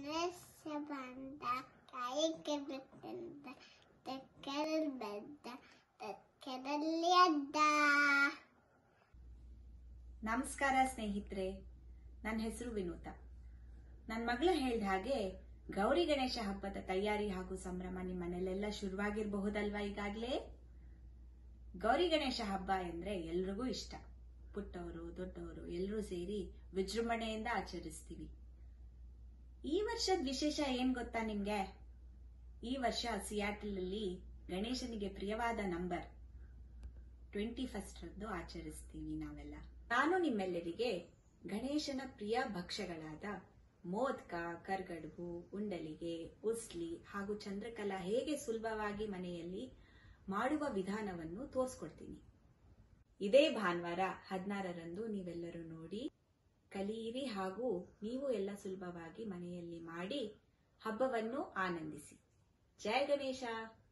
ಗಣೇಶ ಬಂದ ಕಾಯಿಗೆ ಬಿಟ್ಟಂದ ತೆಕ್ಕರಲ್ಲಿ ಬೆದ್ದ ತೆಕ್ಕರಲ್ಲಿ ಅಡ್ಡ ನಮಸ್ಕಾರ ಸ್ನೇಹಿತರೆ ನನ್ನ ಹೆಸರು ವಿನೂತ ನನ್ನ ಮಗಳು ಹೇಳ್ದ ಹಾಗೆ ಗೌರಿ ಗಣೇಶ ಹಬ್ಬದ ತಯಾರಿ ಹಾಗೂ ಸಂಭ್ರಮ ನಿಮ್ಮ ಮನೆಯಲ್ಲೆಲ್ಲ ಶುರುವಾಗಿರಬಹುದಲ್ವಾ ಈಗಾಗಲೇ ಗೌರಿ ಗಣೇಶ ಹಬ್ಬ ಎಂದ್ರೆ ಎಲ್ರಿಗೂ ಇಷ್ಟ ಪುಟ್ಟವರು ದೊಡ್ಡವರು ಎಲ್ಲರೂ ಸೇರಿ ವಿಜೃಂಭಣೆಯಿಂದ ಆಚರಿಸ್ತೀವಿ ಈ ವರ್ಷದ ವಿಶೇಷ ಏನ್ ಗೊತ್ತಾ ನಿಮ್ಗೆ ಈ ವರ್ಷ ಸಿಯಾಟಲ್ ಅಲ್ಲಿ ಗಣೇಶನಿಗೆ ಪ್ರಿಯವಾದ ನಂಬರ್ ಟ್ವೆಂಟಿ ಫಸ್ಟ್ ರಂದು ಆಚರಿಸ್ತೀವಿ ನಾವೆಲ್ಲ ನಾನು ನಿಮ್ಮೆಲ್ಲರಿಗೆ ಗಣೇಶನ ಪ್ರಿಯ ಭಕ್ಷ್ಯಗಳಾದ ಮೋದಕ ಕರ್ಗಡುಬು ಉಂಡಲಿಗೆ ಉಸ್ಲಿ ಹಾಗೂ ಚಂದ್ರಕಲಾ ಹೇಗೆ ಸುಲಭವಾಗಿ ಮನೆಯಲ್ಲಿ ಮಾಡುವ ವಿಧಾನವನ್ನು ತೋರಿಸ್ಕೊಡ್ತೀನಿ ಇದೇ ಭಾನುವಾರ ಹದಿನಾರರಂದು ನೀವೆಲ್ಲರೂ ನೋಡಿ ಕಲಿಯಿರಿ ಹಾಗೂ ನೀವು ಎಲ್ಲ ಸುಲಭವಾಗಿ ಮನೆಯಲ್ಲಿ ಮಾಡಿ ಹಬ್ಬವನ್ನು ಆನಂದಿಸಿ ಜಯ ಗಣೇಶ